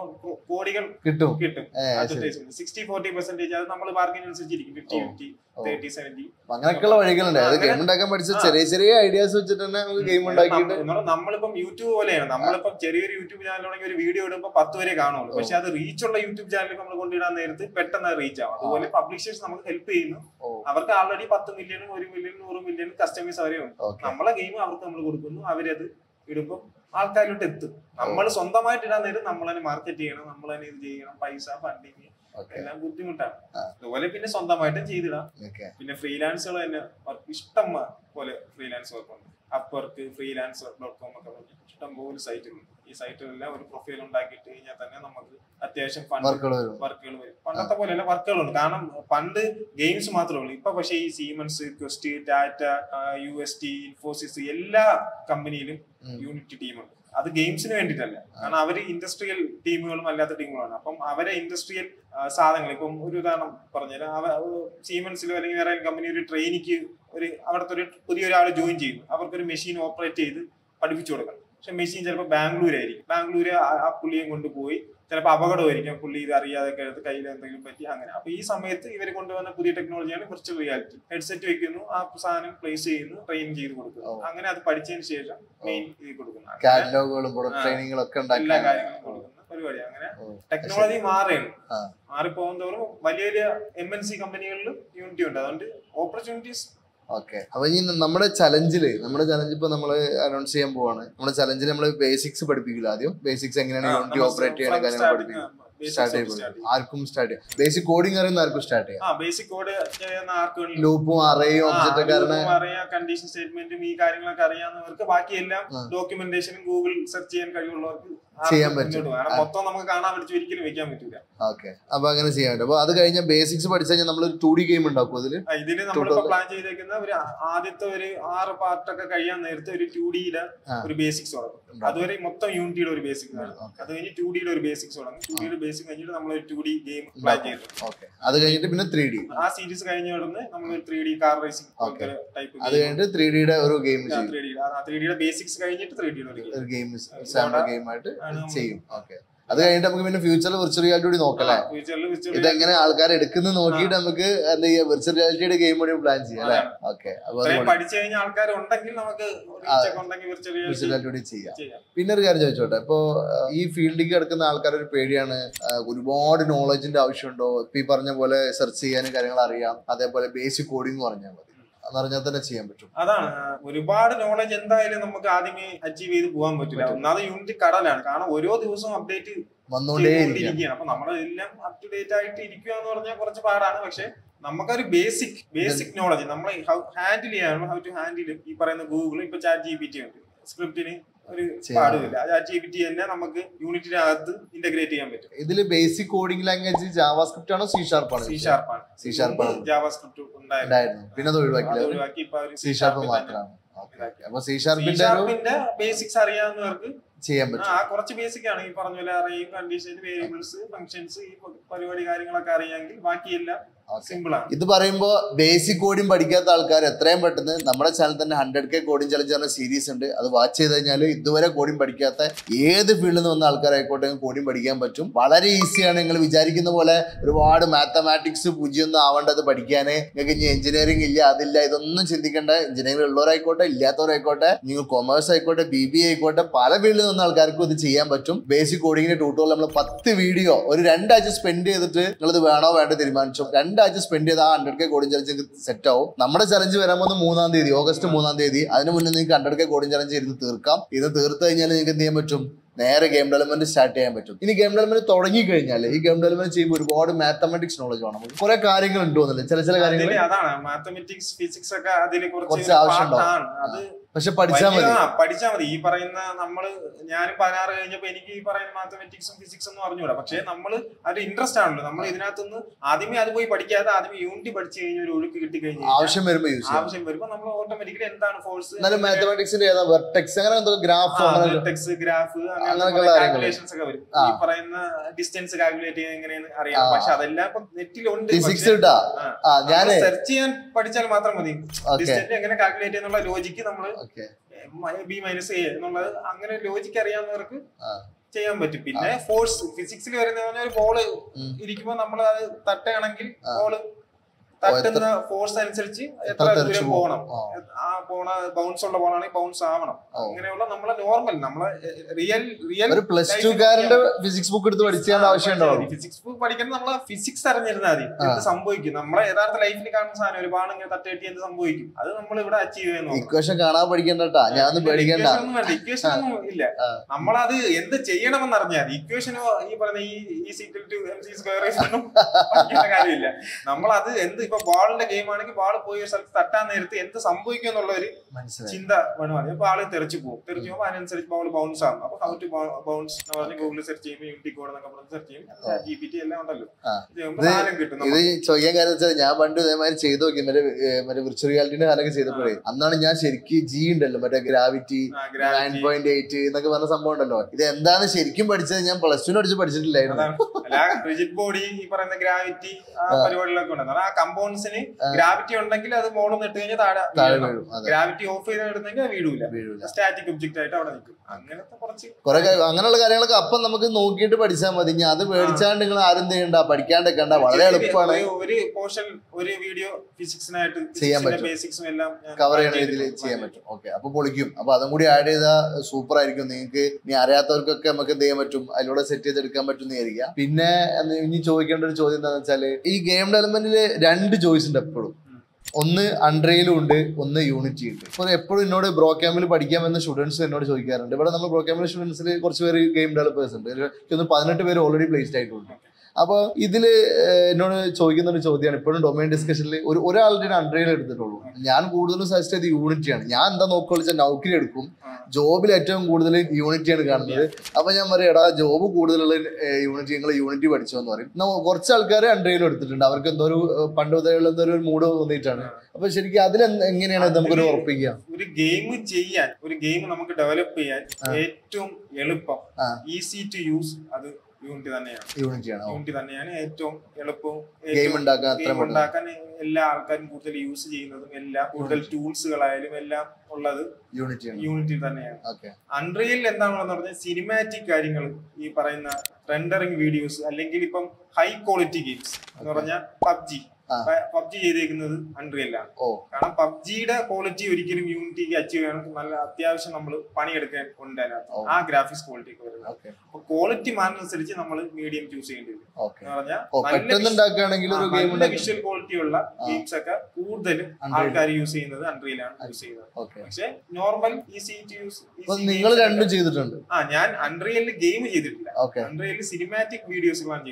കോടികൾ കിട്ടും കിട്ടും ഏ, ശരി. അഡ്വർടൈസ്മെന്റ് സിക്സ്റ്റി ഫോർട്ടി പെർസെന്റേജ് അത് നമ്മൾ ബാർഗൻ അനുസരിച്ചിരിക്കും ഫിഫ്റ്റി ഓ. ഫിഫ്റ്റി ഓ. തേർട്ടി സെവന്റി അപ്പൊ അങ്ങനെയൊക്കെയുള്ള വഴികളുണ്ട് അത് അങ്ങനെ- ഗെയിം ഉണ്ടാക്കാൻ പഠിച്ച ആ. ചെറിയ ചെറിയ ഐഡിയാസ് വെച്ചിട്ട് തന്നെ നമുക്ക് ഗെയിം ഉണ്ടാക്കിയിട്ട് നമ്മളിപ്പം യൂട്യൂബ് പോലെയാണ് നമ്മളിപ്പം ചെറിയൊരു യൂട്യൂബ് ചാനലാണെങ്കിൽ ഒരു വീഡിയോ ഇടുമ്പോൾ പത്ത് വരെ കാണുള്ളൂ ഓ. പക്ഷെ അത് റീച്ച് ഉള്ള യൂട്യൂബ് ചാനൽ നമ്മൾ കൊണ്ടിടാൻ നേരത്ത് പെട്ടെന്ന് റീച്ച് ആവും അതുപോലെ പബ്ലിഷേഴ്സ് നമുക്ക് ഹെൽപ്പ് ചെയ്യുന്നു ഓ അവർക്ക് ആൾറെഡി പത്ത് മില്യണും ഒരു മില്യൺ നൂറ് മില്യൺ കസ്റ്റമേഴ്സ് അവരെ ഉണ്ട് ഓക്കെ നമ്മളെ ഗെയിം അവർക്ക് നമ്മൾ കൊടുക്കുന്നു അവരത് ഇടുമ്പോൾ ആൾക്കാരിലോട്ട് എത്തും നമ്മൾ സ്വന്തമായിട്ട് ഇടാൻ നേരം നമ്മൾ തന്നെ മാർക്കറ്റ് ചെയ്യണം നമ്മൾ തന്നെ ഇത് ചെയ്യണം പൈസ ഫണ്ടിങ് ഓക്കെ എല്ലാം ബുദ്ധിമുട്ടാണ് ആ. അതുപോലെ പിന്നെ സ്വന്തമായിട്ടും ചെയ്തിടാം ഓക്കെ പിന്നെ ഫ്രീലാൻസുകൾ തന്നെ വർക്ക് ഇഷ്ടം മ- പോലെ ഫ്രീലാൻസ് വർക്ക് ഉണ്ട് അപ്വർക്ക് ഫ്രീലാൻസർ ഡോട്ട് കോം ഒക്കെ പറഞ്ഞ് ഇഷ്ടം പോലെ സൈറ്റുകളുണ്ട് ഈ സൈറ്റുകളെല്ലാം ഒരു പ്രൊഫൈൽ ഉണ്ടാക്കിയിട്ട് കഴിഞ്ഞാൽ തന്നെ നമുക്ക് അത്യാവശ്യം ഫണ്ട് വർക്കുകൾ വരും വർക്കുകൾ വരും പണ്ടത്തെ പോലെയല്ല വർക്കുകളുണ്ട് കാരണം പണ്ട് ഗെയിംസ് മാത്രമേ ഉള്ളൂ ഇപ്പൊ പക്ഷേ ഈ Siemens Quest Tata U S T Infosys എല്ലാ കമ്പനിയിലും ഉം. യൂണിറ്റ് ടീമുണ്ട് അത് ഗെയിംസിന് വേണ്ടിയിട്ടല്ല കാരണം അവർ ഇൻഡസ്ട്രിയൽ ടീമുകളും അല്ലാത്ത ടീമുകളാണ് അപ്പം അവരെ ഇൻഡസ്ട്രിയൽ സാധനങ്ങൾ ഇപ്പം ഒരു ഉദാഹരണം പറഞ്ഞുതരാം അവ സീമൻസിലോ അല്ലെങ്കിൽ വേറെ കമ്പനി ഒരു ട്രെയിനിക്ക് ഒരു അവിടുത്തെ ഒരു പുതിയൊരാൾ ജോയിൻ ചെയ്യുന്നു അവർക്കൊരു മെഷീൻ ഓപ്പറേറ്റ് ചെയ്ത് പഠിപ്പിച്ചു കൊടുക്കണം പക്ഷെ മെഷീൻ ചിലപ്പോൾ ബാംഗ്ലൂർ ആയിരിക്കും ബാംഗ്ലൂർ ആ പുള്ളിയെ കൊണ്ടുപോയി ചിലപ്പോൾ അപകടമായിരിക്കും പുള്ളി ഇത് അറിയാതെ എടുത്ത് കയ്യിൽ എന്തെങ്കിലും പറ്റി അങ്ങനെ അപ്പൊ ഈ സമയത്ത് ഇവർ കൊണ്ടുവന്ന പുതിയ ടെക്നോളജിയാണ് വിർച്വൽ റിയാലിറ്റി ഹെഡ്സെറ്റ് വെക്കുന്നു ആ സാധനം പ്ലേസ് ചെയ്യുന്നു ട്രെയിൻ ചെയ്ത് കൊടുക്കുന്നു ഓ. അങ്ങനെ അത് പഠിച്ചതിന് ശേഷം മെയിൻ ഇത് കൊടുക്കുന്നു അങ്ങനെ കാറ്റലോഗുകളും പ്രൊഡക്റ്റ് ആ. ട്രെയിനിങ്ങുകളും ഒക്കെ എല്ലാ ഉണ്ടാക്കി കാര്യങ്ങളും കൊടുക്കുന്ന പരിപാടി അങ്ങനെ ഓ, ടെക്നോളജി മാറുകയാണ് ആ. മാറിപ്പോകും തോറും വലിയ വലിയ എം എൻ സി കമ്പനികളിലും യൂണിറ്റി ഉണ്ട് അതുകൊണ്ട് ഓപ്പർച്യൂണിറ്റീസ് ഓക്കെ അപ്പൊ ഇനി നമ്മുടെ ചലഞ്ചില് നമ്മുടെ ചലഞ്ച് ഇപ്പൊ നമ്മള് അനൗൺസ് ചെയ്യാൻ പോവാണ് നമ്മുടെ ചലഞ്ചിൽ നമ്മള് ബേസിക്സ് പഠിപ്പിക്കില്ല ആദ്യം ബേസിക്സ് എങ്ങനെയാണ് യൂണിറ്റി ഓപ്പറേറ്റ് ചെയ്യണ കാര്യങ്ങൾ പഠിപ്പിക്കും സ്റ്റാർട്ട് ചെയ്യും ആർക്കും സ്റ്റാർട്ട് ചെയ്യാം ബേസിക് കോഡിംഗ് അറിയുന്ന ആർക്കും സ്റ്റാർട്ട് ചെയ്യാം ആ ബേസിക് കോഡ് ചെയ്യുന്ന ആർക്ക് വേണമെങ്കിലും ലൂപ്പും അറേയും ഒബ്ജക്റ്റ് ഒക്കെ അറിയണ അറിയാം കണ്ടീഷൻ സ്റ്റേറ്റ്മെന്റും ഈ കാര്യങ്ങളൊക്കെ അറിയാവുന്നവർക്ക് ബാക്കിയെല്ലാം ആ. ഡോക്യുമെന്റേഷനും ഗൂഗിൾ സെർച്ച് ചെയ്യാൻ കഴിവുള്ളവർക്ക് ആർക്കും ചെയ്യാൻ പറ്റും. മുന്നോട്ട് പോകാം. കാരണം ആ. മൊത്തം നമുക്ക് കാണാൻ പറ്റും ഒരിക്കലും വെക്കാൻ പറ്റൂല ഓക്കെ അപ്പൊ അങ്ങനെ ചെയ്യാൻ പറ്റും അപ്പൊ അത് കഴിഞ്ഞ ബേസിക്സ് പഠിച്ചു കഴിഞ്ഞാൽ നമ്മൾ ടൂ ഡി ഗെയിം ഉണ്ടാക്കും അതില് ആ, ഇതിന് നമ്മളിപ്പോ Tutorial. പ്ലാൻ ചെയ്തേക്കുന്ന ഒരു ആദ്യത്തെ ഒരു ആറ് പാർട്ടൊക്കെ കഴിയാൻ നേരത്തെ ഒരു ടു ഡിയുടെ ആ. ഒരു ബേസിക്സ് തുടങ്ങും അതുവരെ മൊത്തം യൂണിറ്റിയുടെ ഒരു ബേസിക്സ് ആണ് ഓക്കെ അത് കഴിഞ്ഞ് ടു ഡിയുടെ ഒരു ബേസിക്സ് തുടങ്ങും ടു ഡിയുടെ ബേസിക് കഴിഞ്ഞിട്ട് നമ്മൾ ഒരു ടു ഡി ഗെയിം പ്ലാൻ ചെയ്തു ഓക്കെ അത് കഴിഞ്ഞിട്ട് പിന്നെ ത്രീ ഡി ആ സീരീസ് കഴിഞ്ഞ ഉടനെ നമ്മൾ three D car racing Okay. Type അത് കഴിഞ്ഞിട്ട് ത്രീ ഡിയുടെ ഒരു ഗെയിം ചെയ്യും ത്രീ ഡി ത്രീ ഡിയുടെ ബേസിക്സ് കഴിഞ്ഞിട്ട് ത്രീ ഡിയുടെ ഒരു ഗെയിം ഒരു ഗെയിം ഇതോടെ സാമ്പിൾ ഗെയിം ആയിട്ട് ആണ് നമ്മൾ ചെയ്യും ഓക്കെ അത് കഴിഞ്ഞിട്ട് നമുക്ക് പിന്നെ ഫ്യൂച്ചറിൽ വിർച്വൽ റിയാലിറ്റി കൂടി നോക്കല്ലേ ഫ്യൂച്ചറിൽ ഇതെങ്ങനെ ആൾക്കാർ എടുക്കുന്നത് നോക്കിയിട്ട് നമുക്ക് എന്താ ചെയ്യാ വിർച്വൽ റിയാലിറ്റിയുടെ ഗെയിം കൂടി പ്ലാൻ ചെയ്യാം അല്ലേ ഓക്കെ അപ്പൊ അത് ഇത്രയും പഠിച്ചു കഴിഞ്ഞ ആൾക്കാർ ഉണ്ടെങ്കിൽ നമുക്ക് reach ഒക്കെ ഉണ്ടെങ്കിൽ വിർച്വൽ വിർച്വൽ റിയാലിറ്റി കൂടി ചെയ്യാം ചെയ്യാം പിന്നെ ഒരു കാര്യം ചോദിച്ചോട്ടെ ഇപ്പൊ ആ, ഈ ഫീൽഡിലേക്ക് കിടക്കുന്ന ആൾക്കാർ ഒരു പേടിയാണ് ആ, ഒരുപാട് നോളജിന്റെ ആവശ്യമുണ്ടോ ഇപ്പൊ ഈ പറഞ്ഞ പോലെ സെർച്ച് ചെയ്യാനും കാര്യങ്ങൾ അറിയാം അതേപോലെ ബേസിക് കോഡിംഗ് പറഞ്ഞാൽ മതി അതറിഞ്ഞാൽ തന്നെ ചെയ്യാൻ പറ്റും അതാണ് ആ, ഒരുപാട് നോളജ് എന്തായാലും നമുക്ക് ആദ്യമേ അച്ചീവ് ചെയ്ത് പോകാൻ പറ്റില്ല ഒന്നാമത് യൂണിറ്റ് കടലാണ് കാരണം ഓരോ ദിവസവും അപ്ഡേറ്റ് വന്നുകൊണ്ടേയിരിക്കാം ചെയ്തുകൊണ്ടിരിക്കുകയാണ് അപ്പൊ നമ്മളെല്ലാം അപ് ടു ഡേറ്റ് ആയിട്ട് ഇരിക്കുക എന്ന് പറഞ്ഞാൽ കുറച്ച് പാടാണ് പക്ഷെ നമുക്കൊരു ബേസിക് ബേസിക് നോളജ് നമ്മൾ ഹാൻഡിൽ ചെയ്യാനുള്ള ഹൗ ടു ഹാൻഡിൽ ഈ പറയുന്ന ഗൂഗിൾ ഇപ്പൊ ചാറ്റ് ജി പി ടി ഉണ്ട് സ്ക്രിപ്റ്റിന് ഒരു ചെയ്യാം. പാടുമില്ല ചാറ്റ് ജി പി ടി തന്നെ നമുക്ക് യൂണിറ്റിനകത്ത് ഇന്റഗ്രേറ്റ് ചെയ്യാൻ പറ്റും ഇതില് ബേസിക് കോഡിംഗ് ലാംഗ്വേജ് ജാവാസ്ക്രിപ്റ്റ് ആണോ സി ഷാർപ്പ് ആണോ സി ഷാർപ്പാണ് സി ഷാർപ്പ് ആണ് ജാവ സ്ക്രിപ്റ്റ് ഉണ്ടായിരുന്നു ഉണ്ടായിരുന്നു പിന്നെ അത് അത് ഒഴിവാക്കില്ല ഒഴിവാക്കി ഇപ്പൊ അവര് സി ഷാർപ്പ് മാത്രമാണ് ഓക്കെ അപ്പൊ സി ഷാർപ്പിന്റെ ഒരു ഷാർപ്പിന്റെ ബേസിക്സ് അറിയാവുന്നവർക്ക് ചെയ്യാൻ ആ പറ്റും ആ കുറച്ച് ബേസിക് ആണ് ഈ പറഞ്ഞ പോലെ അറേയും കണ്ടീഷൻ വേരിയബിൾസ് ഫംഗ്ഷൻസ് ഈ പരിപാടി കാര്യങ്ങളൊക്കെ അറിയാമെങ്കിൽ ബാക്കിയെല്ലാം ഓക്കെ സിമ്പിൾ ആണ് ഇത് പറയുമ്പോ ബേസിക് കോഡിങ് പഠിക്കാത്ത ആൾക്കാർ എത്രയും പെട്ടെന്ന് നമ്മുടെ ചാനൽ തന്നെ ഹൺഡ്രഡ് കെ കോഡിംഗ് ചലഞ്ച് പറഞ്ഞ സീരീസ് ഉണ്ട് അത് വാച്ച് ചെയ്ത് കഴിഞ്ഞാൽ ഇതുവരെ കോഡിംഗ് പഠിക്കാത്ത ഏത് ഫീൽഡിൽ നിന്ന് വന്ന ആൾക്കാരായിക്കോട്ടെ കോഡിംഗ് പഠിക്കാൻ പറ്റും വളരെ ഈസിയാണ് നിങ്ങൾ വിചാരിക്കുന്ന പോലെ ഒരുപാട് മാത്തമാറ്റിക്സ് പൂജ്യമൊന്നും ആവേണ്ടത് പഠിക്കാൻ നിങ്ങൾക്ക് ഇനി എഞ്ചിനീയറിംഗ് ഇല്ല അതില്ല ഇതൊന്നും ചിന്തിക്കേണ്ട എഞ്ചിനീയറിംഗ് ഉള്ളവരായിക്കോട്ടെ ഇല്ലാത്തവരായിക്കോട്ടെ നിങ്ങൾ കൊമേഴ്സ് ആയിക്കോട്ടെ ബി ബി ആയിക്കോട്ടെ പല ഫീൽഡിൽ നിന്ന് ആൾക്കാർക്കും ഇത് ചെയ്യാൻ പറ്റും ബേസിക് കോഡിങ്ങിന്റെ ട്യൂട്ടോറിയൽ നമ്മൾ പത്ത് വീഡിയോ ഒരു രണ്ടാഴ്ച സ്പെൻഡ് ചെയ്തിട്ട് നിങ്ങൾ ഇത് വേണോ വേണ്ടോ തീരുമാനിച്ചു രണ്ടാഴ്ച സ്പെൻഡ് ചെയ്ത് ആ hundred K coding challenge set ആവും നമ്മുടെ ചലഞ്ച് വരാൻ പോകുന്നത് മൂന്നാം തീയതി ഓഗസ്റ്റ് മൂന്നാം തീയതി അതിന് മുന്നേ നിങ്ങൾക്ക് ഹൺഡ്രഡ് കെ കോഡിംഗ് ചലഞ്ച് ഇരുന്ന് തീർക്കാം ഇത് തീർത്ത് കഴിഞ്ഞാൽ നിങ്ങൾക്ക് എന്ത് ചെയ്യാൻ പറ്റും നേരെ ഗെയിം ഡെവലപ്മെന്റ് സ്റ്റാർട്ട് ചെയ്യാൻ പറ്റും ഇനി ഗെയിം ഡെവലപ്മെന്റ് തുടങ്ങി കഴിഞ്ഞാൽ ഈ ഗെയിം ഡെവലപ്മെന്റ് ചെയ്യുമ്പോൾ ഒരുപാട് മാത്തമാറ്റിക്സ് നോളജ് വേണം നമുക്ക് കുറെ കാര്യങ്ങൾ ഉണ്ടോന്നല്ലേ ചില ചില കാര്യങ്ങൾ അതില് അതാണ് മാത്തമെറ്റിക്സ് ഫിസിക്സ് ഒക്കെ അതിൽ കുറച്ച് കുറച്ച് ആവശ്യമുണ്ടാവും. പാർട്ടാണ് അത് പക്ഷെ പഠിച്ചാൽ വലിയ- മതി ആ, പഠിച്ചാ മതി ഈ പറയുന്ന നമ്മള് ഞാനും പതിനാറ് കഴിഞ്ഞപ്പോ എനിക്ക് ഈ പറയുന്ന മാത്തമെറ്റിക്സും ഫിസിക്സും ഒന്നും അറിഞ്ഞൂടാ പക്ഷെ നമ്മള് അത് ഇൻട്രസ്റ്റ് ആണല്ലോ നമ്മൾ ഇതിനകത്തുനിന്ന് ആദ്യമേ അത് പോയി പഠിക്കാതെ ആദ്യമേ യൂണിറ്റ് പഠിച്ചു കഴിഞ്ഞ ഒരു ഒഴുക്ക് കിട്ടി കഴിഞ്ഞാൽ ആവശ്യം വരുമ്പോൾ യൂസ് ചെയ്യാം ആവശ്യം വരുമ്പോ നമ്മൾ ഓട്ടോമാറ്റിക്കലി എന്താണ് ഫോഴ്സ് എന്നാലും മാത്തമാറ്റിക്സിന്റെ ഏതാ വെർട്ടെക്സ് അങ്ങനെ എന്തോ ഗ്രാഫ് ടെക്സ് ഗ്രാഫ് അങ്ങനെയൊക്കെയുള്ള കാര്യങ്ങള്. കാൽക്കുലേഷൻസ് ഒക്കെ വരും ആ. ഈ പറയുന്ന ഡിസ്റ്റൻസ് കാൽക്കുലേറ്റ് ചെയ്യാൻ എങ്ങനെയാണ് അറിയാം ആ. പക്ഷെ അതെല്ലാം ഇപ്പൊ നെറ്റിലുണ്ട് ഫിസിക്സ് കിട്ടാ ആ ഞാനേ സെർച്ച് ചെയ്യാൻ പഠിച്ചാൽ മാത്രം മതി ഓക്കെ ഡിസ്റ്റൻസ് എങ്ങനെ കാൽക്കുലേറ്റ് ചെയ്യുന്നുള്ള ലോജിക്ക് നമ്മൾ ഓക്കെ ബി മൈനസ് എ എന്നുള്ളത് അങ്ങനെ ലോജിക്ക് അറിയാവുന്നവർക്ക് ആ. ചെയ്യാൻ പറ്റും പിന്നെ ഫോഴ്സ് ഫിസിക്സിൽ വരുന്ന ഒരു ബോള് ഉം. ഇരിക്കുമ്പോൾ നമ്മൾ അത് തട്ടുകയാണെങ്കിൽ ആ. ബോള് തട്ടുന്ന ഫോഴ്സ് അനുസരിച്ച് എത്ര തെറിച്ച് ദൂരം പോകും. പോകണം ആ. ആ പോണ ബൗൺസ് ഉള്ള ബോളാണെങ്കിൽ ബൗൺസ് ആവണം ഓ. അങ്ങനെയുള്ള നമ്മളെ നോർമൽ നമ്മളെ റിയൽ റിയൽ ഒരു പ്ലസ് ടു കാരന്റെ ഫിസിക്സ് ബുക്ക് എടുത്ത് പഠിച്ചാൽ ആവശ്യം ഉണ്ടാവും ഫിസിക്സ് ബുക്ക് പഠിക്കണം നമ്മളെ ഫിസിക്സ് അറിഞ്ഞിരുന്നാൽ മതി എന്ത് സംഭവിക്കും നമ്മളെ യഥാർത്ഥ ലൈഫിൽ കാണുന്ന സാധനം ഒരു ബാൺ ഇങ്ങനെ തട്ടി എന്ത് സംഭവിക്കും അത് നമ്മൾ ഇവിടെ അച്ചീവ് ചെയ്യുന്നു ഇക്വേഷൻ കാണാൻ പഠിക്കണ്ടട്ടാ ഞാനൊന്നും പേടിക്കണ്ട ഇക്വേഷൻ ഒന്നും ഇല്ല ആ. നമ്മളത് എന്ത് ചെയ്യണമെന്ന് അറിഞ്ഞാൽ ഇക്വേഷനോ ഈ പറഞ്ഞ ഈ ഈ equal to M C square ഒന്നും പഠിക്കേണ്ട കാര്യമില്ല നമ്മളത് എന്ത് ഇപ്പൊ ബോളിന്റെ ഗെയിം ആണെങ്കിൽ ബാൾ പോയി ഒരു സ്ഥലത്ത് തട്ടാൻ നേരത്ത് എന്ത് സംഭവിക്കും എന്നുള്ള ഒരു മനസ്സിലായി ചിന്ത വേണം അറിയാം അപ്പൊ ആള് തെറിച്ചു പോകും തെറിച്ചു പോകുമ്പോൾ അതിനനുസരിച്ച് ബോൾ ബൗൺസ് ആകും അപ്പൊ ഹൗ ടു ബൗൺസ് എന്ന് പറഞ്ഞ് ഗൂഗിളിൽ സെർച്ച് ചെയ്യുമ്പോൾ യൂണിറ്റി കോഡ് എന്നൊക്കെ പറഞ്ഞ് സെർച്ച് ചെയ്യും ജി പി ടി എല്ലാം ഉണ്ടല്ലോ ആ. ഇത് ചെയ്യുമ്പോൾ സാധനം കിട്ടും ഇത് നമുക്ക്. ചോദിക്കാൻ കാര്യം വെച്ചാൽ ഞാൻ പണ്ട് ഇതേമാതിരി ചെയ്തു നോക്കി മറ്റേ ഏർ മറ്റേ വിർച്വൽ റിയാലിറ്റിന്റെ കാലൊക്കെ ചെയ്തപ്പോഴേ അന്നാണ് ഞാൻ ശരിക്കും ജി ഉണ്ടല്ലോ മറ്റേ ഗ്രാവിറ്റി ആ, നയൻ gravity. പോയിന്റ് എയ്റ്റ് എന്നൊക്കെ പറഞ്ഞ സംഭവം ഉണ്ടല്ലോ ഇത് എന്താന്ന് ശരിക്കും പഠിച്ചത് ഞാൻ പ്ലസ് ടു പഠിച്ച് പഠിച്ചിട്ടില്ലായിരുന്നു അതാണ്. അല്ല റിജിഡ് ബോഡി ഈ പറയുന്ന ഗ്രാവിറ്റി ആ പരിപാടികളൊക്കെ ഉണ്ട് കാരണം ആ കമ്പൗണ്ട്സിന് ഗ്രാവിറ്റി ഉണ്ടെങ്കിൽ അത് മോളിൽ നിന്ന് ഇട്ട് കഴിഞ്ഞാൽ താഴെ താഴെ വീഴണം. വീഴും അതെ ഗ്രാവിറ്റി ഓഫ് ചെയ്ത് ഇടുന്നെങ്കിൽ അത് വീഴൂല വീഴൂല സ്റ്റാറ്റിക് ഒബ്ജക്റ്റ് ആയിട്ട് അവിടെ നിൽക്കും അങ്ങനത്തെ കുറച്ച് കുറെ കാര്യം- അങ്ങനെയുള്ള കാര്യങ്ങളൊക്കെ അപ്പം നമുക്ക് നോക്കിയിട്ട് പഠിച്ചാൽ മതി ഇനി അത് പേടിച്ചാണ്ട് നിങ്ങൾ ആരും ചെയ്യണ്ട പഠിക്കാണ്ടിരിക്കണ്ട വളരെ എളുപ്പമാണ് ഒരു- ഒരു പോർഷൻ ഒരു വീഡിയോ ഫിസിക്സിനായിട്ട് ചെയ്യാൻ പറ്റും. ബേസിക്സും എല്ലാം ഞാൻ കവർ ചെയ്യണ ചെയ്തിട്ടുണ്ട്. രീതിയിൽ ചെയ്യാൻ പറ്റും ഓക്കെ അപ്പൊ പൊളിക്കും അപ്പൊ അതും കൂടി ആഡ് ചെയ്താൽ സൂപ്പർ ആയിരിക്കും നിങ്ങൾക്ക് ഇനി അറിയാത്തവർക്കൊക്കെ നമുക്ക് എന്ത് ചെയ്യാൻ പറ്റും അതിലൂടെ സെറ്റ് ചെയ്തെടുക്കാൻ പറ്റും എന്ന് വിചാരിക്കാം പിന്നെ എന്ന് ഇനി ചോദിക്കേണ്ട ഒരു ചോദ്യം എന്താണെന്ന് വെച്ചാല് ഈ ഗെയിം ഡെവലപ്മെന്റിൽ രണ്ട് ചോയ്സ് ഉണ്ട് എപ്പോഴും ഉം. ഒന്ന് അൺട്രയിലും ഉണ്ട് ഒന്ന് യൂണിറ്റി ഉണ്ട് ഇപ്പോൾ എപ്പോഴും എന്നോട് ബ്രോ ക്യാമ്പിൽ പഠിക്കാമെന്ന സ്റ്റുഡൻസ് എന്നോട് ചോദിക്കാറുണ്ട് ഇവിടെ നമ്മൾ ബ്രോ ക്യാമ്പിലെ സ്റ്റുഡൻസിൽ കുറച്ച് പേര് ഗെയിം ഡെവലപ്പേഴ്സ് ഉണ്ട് ഒരു- എനിക്കൊന്ന് പതിനെട്ട് പേര് ഓൾറെഡി പ്ലേസ്ഡ് ആയിട്ടുണ്ട് അപ്പോൾ ഇതിൽ എന്നോട് ചോദിക്കുന്ന ഒരു ചോദ്യമാണ് ഇപ്പോഴും ഡൊമൈൻ ഡിസ്കഷനിൽ ഒരു ഒരാളുടെ അൺട്രയിൽ എടുത്തിട്ടുള്ളൂ ഞാൻ കൂടുതലും സജസ്റ്റ് ചെയ്ത് യൂണിറ്റിയാണ് ഞാൻ എന്താ നോക്കുക വെച്ചാൽ നൗക്കരി എടുക്കും ആ. ജോബിൽ ഏറ്റവും കൂടുതൽ യൂണിറ്റിയാണ് കാണുന്നത് അപ്പൊ ഞാൻ പറയും എടാ ജോബ് കൂടുതലുള്ള യൂണിറ്റി നിങ്ങൾ യൂണിറ്റി പഠിച്ചോ എന്ന് പറയും എന്നാ കുറച്ച് ആൾക്കാർ അൺട്രയിലും എടുത്തിട്ടുണ്ട് അവർക്ക് എന്തോ ഒരു ഏഹ്, പണ്ട് മുതലുള്ള എന്തോ ഒരു മൂഡ് തോന്നിയിട്ടാണ് അപ്പൊ ശരിക്കും അതിൽ എങ്ങനെയാണ് നമുക്കൊരു ഉറപ്പിക്കുക ഒരു ഗെയിം ചെയ്യാൻ ഒരു ഗെയിം നമുക്ക് ഡെവലപ്പ് ചെയ്യാൻ ഏറ്റവും എളുപ്പം ആ. ഈസി ടു യൂസ് അത് യൂണിറ്റി തന്നെയാണ് യൂണിറ്റിയാണ് യൂണിറ്റി തന്നെയാണ് ഏറ്റവും എളുപ്പവും ഗെയിം ഏറ്റവും ഉണ്ടാക്കാൻ അത്ര ഗെയിം ഉണ്ടാക്കാൻ എല്ലാ ആൾക്കാരും കൂടുതൽ യൂസ് ചെയ്യുന്നതും എല്ലാം കൂടുതൽ ടൂൾസുകളായാലും എല്ലാം ഉള്ളത് യൂണിറ്റിയാണ് യൂണിറ്റി തന്നെയാണ് ഓക്കെ അൺറിയൽ എന്താണെന്ന് പറഞ്ഞാൽ സിനിമാറ്റിക് കാര്യങ്ങൾ ഈ പറയുന്ന റെൻഡറിങ് വീഡിയോസ് അല്ലെങ്കിൽ ഇപ്പം ഹൈ ക്വാളിറ്റി ഗെയിംസ് എന്ന് പറഞ്ഞാൽ പബ്ജി ആ. പബ്ജി ചെയ്തേക്കുന്നത് അൺറിയൽ ആണ് ഓ കാരണം പബ്ജിയുടെ ക്വാളിറ്റി ഒരിക്കലും യൂണിറ്റിക്ക് അച്ചീവ് ചെയ്യാൻ നല്ല അത്യാവശ്യം നമ്മൾ പണിയെടുക്കാൻ ഉണ്ട് അതിനകത്ത് ഓ. ആ ഗ്രാഫിക്സ് ക്വാളിറ്റി ഒക്കെ വരുന്നത് ഓക്കെ അപ്പൊ ക്വാളിറ്റി മാറുന്നതനുസരിച്ച് നമ്മൾ മീഡിയം ചൂസ് ചെയ്യേണ്ടി വരും ഓക്കെ എന്ന് പറഞ്ഞാൽ ഓ പെട്ടെന്ന് ഉണ്ടാക്കുകയാണെങ്കിൽ ഒരു ഗെയിം നല്ല വിഷ്വൽ ക്വാളിറ്റി ഉള്ള ഗെയിംസ് ഒക്കെ കൂടുതലും Unreal. ആൾക്കാർ യൂസ് ചെയ്യുന്നത് അൺറിയലാണ് യൂസ് ചെയ്യുന്നത് ഓക്കെ പക്ഷെ നോർമൽ ഈസി ടു യൂസ് അപ്പൊ നിങ്ങൾ രണ്ടും ചെയ്തിട്ടുണ്ട് ആ ഞാൻ അൺറിയലിൽ ഗെയിം ചെയ്തിട്ടില്ല ഓക്കെ അൺറിയലിൽ സിനിമാറ്റിക് വീഡിയോസുകളാണ് ചെയ്തിട്ടുള്ളത്